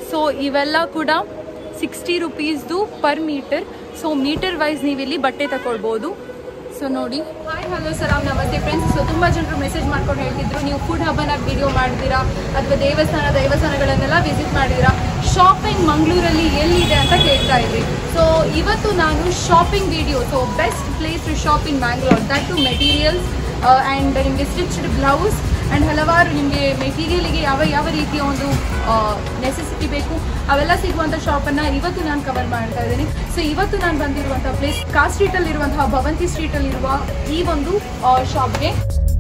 So ಇವೆಲ್ಲ ಕೂಡ sixty ರುಪೀಸ್ದು per metre so metre wise ನೀವು ಇಲ್ಲಿ ಬಟ್ಟೆ ತಗೊಳ್ಬೋದು ಸೊ ನೋಡಿ ಹಾಯ್ ಹಲೋ ಸಲಾಮ್ ನಮಸ್ತೆ ಫ್ರೆಂಡ್ಸ್ ಸೊ ತುಂಬ ಜನರು ಮೆಸೇಜ್ ಮಾಡ್ಕೊಂಡು ಹೇಳ್ತಿದ್ರು ನೀವು ಫುಡ್ ಹಬ್ಬನ ವಿಡಿಯೋ ಮಾಡಿದ್ದೀರಾ ಅಥವಾ ದೇವಸ್ಥಾನ ದೇವಸ್ಥಾನಗಳನ್ನೆಲ್ಲ ವಿಸಿಟ್ ಮಾಡಿದ್ದೀರಾ ಶಾಪಿಂಗ್ ಮಂಗಳೂರಲ್ಲಿ ಎಲ್ಲಿದೆ ಅಂತ ಕೇಳ್ತಾ ಇದ್ರಿ ಸೊ ಇವತ್ತು ನಾನು shopping video so best place to shop in Mangalore that to materials and ನಿಮಗೆ ಸ್ಟಿಚ್ಡ್ ಬ್ಲೌಸ್ ಆ್ಯಂಡ್ ಹಲವಾರು ನಿಮಗೆ ಮೆಟೀರಿಯಲಿಗೆ ಯಾವ ಯಾವ ರೀತಿಯ ಒಂದು ನೆಸೆಸಿಟಿ ಬೇಕು ಅವೆಲ್ಲ ಸಿಗುವಂಥ ಶಾಪನ್ನು ಇವತ್ತು ನಾನು ಕವರ್ ಮಾಡ್ತಾ ಇದ್ದೀನಿ ಸೊ ಇವತ್ತು ನಾನು ಬಂದಿರುವಂಥ ಪ್ಲೇಸ್ ಕಾ ಸ್ಟ್ರೀಟಲ್ಲಿ ಇರುವಂತಹ ಭವಂತಿ ಸ್ಟ್ರೀಟಲ್ಲಿರುವ ಈ ಒಂದು ಶಾಪ್ಗೆ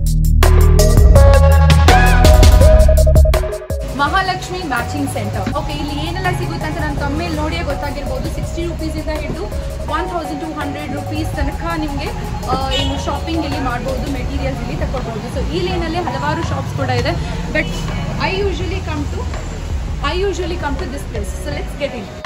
ಮಹಾಲಕ್ಷ್ಮಿ ಮ್ಯಾಚಿಂಗ್ ಸೆಂಟರ್ ಓಕೆ ಇಲ್ಲಿ ಏನೆಲ್ಲ ಸಿಗುತ್ತೆ ಅಂತ ನಾನು ಕಮ್ಮಿಯಲ್ಲಿ ನೋಡಿಯೇ ಗೊತ್ತಾಗಿರ್ಬೋದು ಸಿಕ್ಸ್ಟಿ ರುಪೀಸಿಂದ ಹಿಡಿದು one thousand two hundred rupees ತನಕ ನಿಮಗೆ ಏನು ಶಾಪಿಂಗ್ ಇಲ್ಲಿ ಮಾಡ್ಬೋದು ಮೆಟೀರಿಯಲ್ಸ್ ಇಲ್ಲಿ ತಗೊಳ್ಬೋದು ಸೊ ಈ ಲೇನಲ್ಲಿ ಹಲವಾರು ಶಾಪ್ಸ್ ಕೂಡ ಇದೆ but I usually come to I usually come to this place so let's get in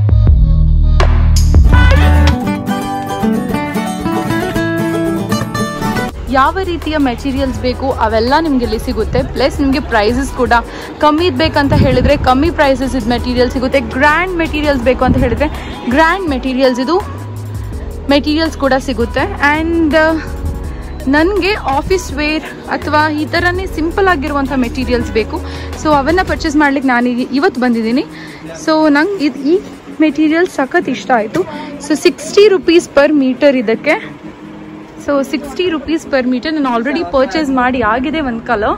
ಯಾವ ರೀತಿಯ ಮೆಟೀರಿಯಲ್ಸ್ ಬೇಕು ಅವೆಲ್ಲ ನಿಮ್ಗೆ ಇಲ್ಲಿ ಸಿಗುತ್ತೆ ಪ್ಲಸ್ ನಿಮಗೆ ಪ್ರೈಸಸ್ ಕೂಡ ಕಮ್ಮಿ ಬೇಕಂತ ಹೇಳಿದ್ರೆ ಕಮ್ಮಿ ಪ್ರೈಸಸ್ ಇದು ಮೆಟೀರಿಯಲ್ ಸಿಗುತ್ತೆ ಗ್ರ್ಯಾಂಡ್ ಮೆಟೀರಿಯಲ್ಸ್ ಬೇಕು ಅಂತ ಹೇಳಿದ್ರೆ ಗ್ರ್ಯಾಂಡ್ ಮೆಟೀರಿಯಲ್ಸ್ ಇದು ಮೆಟೀರಿಯಲ್ಸ್ ಕೂಡ ಸಿಗುತ್ತೆ ಆ್ಯಂಡ್ ನನಗೆ ಆಫೀಸ್ ವೇರ್ ಅಥವಾ ಈ ಥರನೇ ಸಿಂಪಲ್ ಆಗಿರುವಂಥ ಮೆಟೀರಿಯಲ್ಸ್ ಬೇಕು ಸೊ ಅವನ್ನು ಪರ್ಚೇಸ್ ಮಾಡ್ಲಿಕ್ಕೆ ನಾನು ಈಗ ಇವತ್ತು ಬಂದಿದ್ದೀನಿ ಸೊ ನಂಗೆ ಇದು ಈ ಮೆಟೀರಿಯಲ್ ಸಖತ್ ಇಷ್ಟ ಆಯಿತು so sixty rupees per metre ಇದಕ್ಕೆ so sixty rupees per metre ನಾನು ಆಲ್ರೆಡಿ ಪರ್ಚೇಸ್ ಮಾಡಿ ಆಗಿದೆ ಒಂದು colour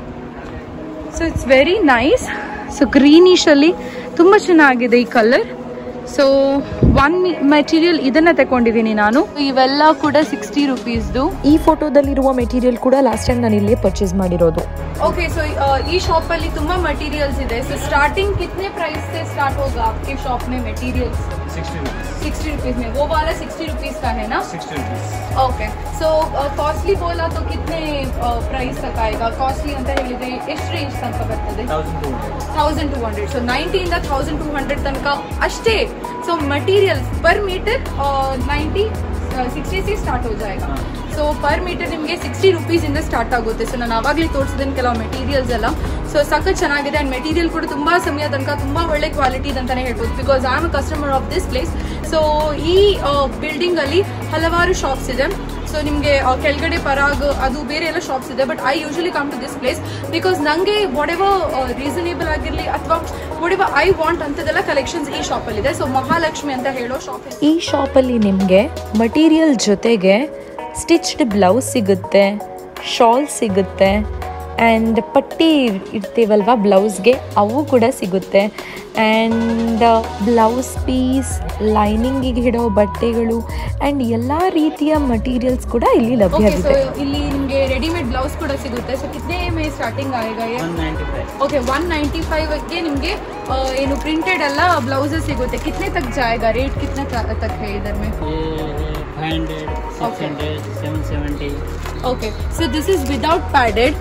so it's very nice so ಗ್ರೀನಿಶಲ್ಲಿ ತುಂಬ ಚೆನ್ನಾಗಿದೆ ಈ ಕಲರ್ ಸೊ ಒನ್ ಮೆಟೀರಿಯಲ್ ಇದನ್ನ ತಗೊಂಡಿದ್ದೀನಿ ನಾನು ಇವೆಲ್ಲ ಕೂಡ ಸಿಕ್ಸ್ಟಿ ರುಪೀಸ್ದು ಈ ಫೋಟೋದಲ್ಲಿರುವ ಮೆಟೀರಿಯಲ್ ಕೂಡ ಲಾಸ್ಟ್ ಟೈಮ್ ನಾನು ಇಲ್ಲೇ ಪರ್ಚೇಸ್ ಮಾಡಿರೋದು ओके सो ಈ ಶಾಪ್ ಅಲ್ಲಿ ತುಂಬಾ ಮಟೀರಿಯಲ್ಸ್ ಇದೆ ಸೊ ಸ್ಟಾರ್ಟಿಂಗ್ कितने प्राइस से स्टार्ट होगा आपके शॉप में materials sixty rupees sixty rupees में वो वाला सिक्सटी रुपीज का है ना sixty rupees okay so costly ಬೋಲಾ तो कितने ಪ್ರೈಸ್ ತಕ ಆಯ್ತಾ ಕಾಸ್ಟ್ಲಿ ಅಂತ ಹೇಳಿದ್ರೆ ಎಷ್ಟು ರೇಂಜ್ ತನಕ ಬರ್ತದೆ thousand two hundred thousand two hundred so ನೈಂಟಿಯಿಂದ ಥೌಸಂಡ್ ಟೂ ಹಂಡ್ರೆಡ್ ತನಕ ಅಷ್ಟೇ so materials per metre ninety sixty ಸಿ ಸ್ಟಾರ್ಟ್ हो जाएगा ಸೊ ಪರ್ ಮೀಟರ್ ನಿಮಗೆ ಸಿಕ್ಸ್ಟಿ ರುಪೀಸಿಂದ ಸ್ಟಾರ್ಟ್ ಆಗುತ್ತೆ ಸೊ ನಾನು ಆವಾಗಲೇ ತೋರಿಸಿದ್ದೀನಿ ಕೆಲವು ಮೆಟೀರಿಯಲ್ಸ್ ಎಲ್ಲ ಸೊ ಸಖತ್ ಚೆನ್ನಾಗಿದೆ ಆ್ಯಂಡ್ ಮೆಟೀರಿಯಲ್ ಕೂಡ ತುಂಬ ಸಮಯ ತನಕ ತುಂಬ ಒಳ್ಳೆ ಕ್ವಾಲಿಟಿ ಅಂತಲೇ ಹೇಳ್ಬೋದು because I am a customer of this place so ಈ ಬಿಲ್ಡಿಂಗಲ್ಲಿ ಹಲವಾರು ಶಾಪ್ಸ್ ಇದೆ ಸೊ ನಿಮಗೆ ಕೆಳಗಡೆ ಪರಾಗ್ ಅದು ಬೇರೆ ಎಲ್ಲ ಶಾಪ್ಸ್ ಇದೆ but I usually come to this place because ನನಗೆ ವಾಟ್ ಎವರ್ ರೀಸನೇಬಲ್ ಆಗಿರಲಿ ಅಥವಾ ವಾಟ್ ಎವರ್ ಐ ವಾಂಟ್ ಅಂಥದ್ದೆಲ್ಲ ಕಲೆಕ್ಷನ್ಸ್ ಈ ಶಾಪಲ್ಲಿದೆ ಸೊ ಮಹಾಲಕ್ಷ್ಮಿ ಅಂತ ಹೇಳೋ ಶಾಪ್ ಈ ಶಾಪಲ್ಲಿ ನಿಮಗೆ ಮಟೀರಿಯಲ್ ಜೊತೆಗೆ ಸ್ಟಿಚ್ಡ್ ಬ್ಲೌಸ್ ಸಿಗುತ್ತೆ ಶಾಲ್ ಸಿಗುತ್ತೆ ಆ್ಯಂಡ್ ಪಟ್ಟಿ ಇರ್ತೀವಲ್ವ ಬ್ಲೌಸ್ಗೆ ಅವು ಕೂಡ ಸಿಗುತ್ತೆ ಆ್ಯಂಡ್ ಬ್ಲೌಸ್ ಪೀಸ್ ಲೈನಿಂಗಿಗೆ ಇಡೋ ಬಟ್ಟೆಗಳು ಆ್ಯಂಡ್ ಎಲ್ಲ ರೀತಿಯ ಮಟೀರಿಯಲ್ಸ್ ಕೂಡ ಇಲ್ಲಿ ಓಕೆ ಸೊ ಲಭ್ಯವಿದೆ ಇಲ್ಲಿ ನಿಮಗೆ ರೆಡಿಮೇಡ್ ಬ್ಲೌಸ್ ಕೂಡ ಸಿಗುತ್ತೆ ಸೊ ಕಿತ್ನೆ ಮೇ ಸ್ಟಾರ್ಟಿಂಗ್ ಆಗ one ninety five okay one ninety ಫೈವ್ಗೆ ನಿಮಗೆ ಏನು ಪ್ರಿಂಟೆಡ್ ಎಲ್ಲ ಬ್ಲೌಸಸ್ ಸಿಗುತ್ತೆ ಕಿತ್ನೆ ತಕ್ ಜಾಯೇಗಾ ರೇಟ್ ಕಿತ್ನೆ ತಕ್ है इधर में ये five hundred six Okay. Hundred seven seventy okay so this is without padded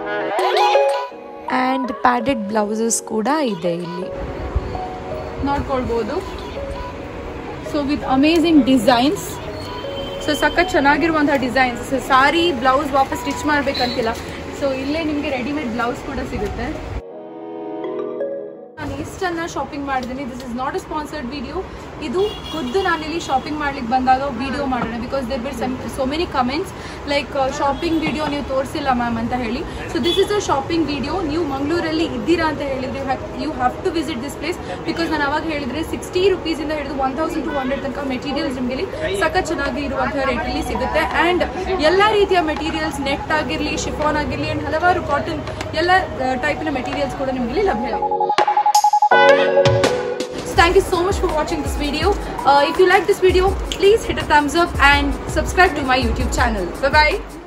and padded blouses ಕೂಡ ಇದೆ ಇಲ್ಲಿ ನೋಡ್ಕೊಳ್ಬೋದು so with amazing designs so ಸಖತ್ ಚೆನ್ನಾಗಿರುವಂತಹ ಡಿಸೈನ್ಸ್ ಸೊ ಸಾರಿ ಬ್ಲೌಸ್ ವಾಪಸ್ ಸ್ಟಿಚ್ ಮಾಡ್ಬೇಕಂತಿಲ್ಲ ಸೊ ಇಲ್ಲೇ ನಿಮಗೆ ರೆಡಿಮೇಡ್ ಬ್ಲೌಸ್ ಕೂಡ ಸಿಗುತ್ತೆ ನಾನು ಇಷ್ಟನ್ನ ಶಾಪಿಂಗ್ ಮಾಡಿದ್ದೀನಿ this is not a sponsored video ಇದು ಖುದ್ದು ನಾನಿಲ್ಲಿ ಶಾಪಿಂಗ್ ಮಾಡ್ಲಿಕ್ಕೆ ಬಂದಾಗ ವಿಡಿಯೋ ಮಾಡೋಣ because there were some so many comments like shopping video ನೀವು ತೋರಿಸಿಲ್ಲ ಮ್ಯಾಮ್ ಅಂತ ಹೇಳಿ so this is a shopping video ನೀವು ಮಂಗಳೂರಲ್ಲಿ ಇದ್ದೀರಾ ಅಂತ ಹೇಳಿದ್ರೆ you have to visit this place because ನಾನು ಅವಾಗ ಹೇಳಿದ್ರೆ ಸಿಕ್ಸ್ಟಿ ರುಪೀಸಿಂದ ಹಿಡಿದು ಒನ್ ತೌಸಂಡ್ ಟು ಹಂಡ್ರೆಡ್ ತನಕ ಮೆಟೀರಿಯಲ್ಸ್ ನಿಮಗೆ ಇಲ್ಲಿ ಸಖತ್ ಚೆನ್ನಾಗಿ ಇರುವಂತಹ ರೇಟಲ್ಲಿ ಸಿಗುತ್ತೆ ಆ್ಯಂಡ್ ಎಲ್ಲ ರೀತಿಯ ಮೆಟೀರಿಯಲ್ಸ್ ನೆಟ್ ಆಗಿರಲಿ ಶಿಫಾನ್ ಆಗಿರಲಿ ಆ್ಯಂಡ್ ಹಲವಾರು ಕಾಟನ್ ಎಲ್ಲ ಟೈಪಿನ ಮೆಟೀರಿಯಲ್ಸ್ ಕೂಡ ನಿಮಗೆ ಇಲ್ಲಿ ಲಭ್ಯ ಇದೆ So thank you so much for watching this video. Uh, if you like this video, please hit a thumbs up and subscribe to my YouTube channel. Bye bye.